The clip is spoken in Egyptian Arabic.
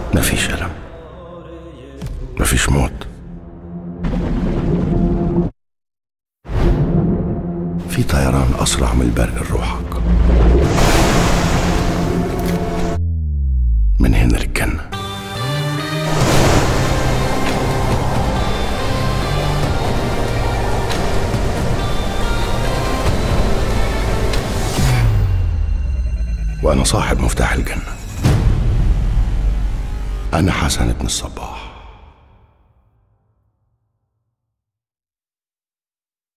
مفيش ألم مفيش موت في طيران أسرع من البرق لروحك من هنا للجنة وأنا صاحب مفتاح الجنة أنا حسن بن الصباح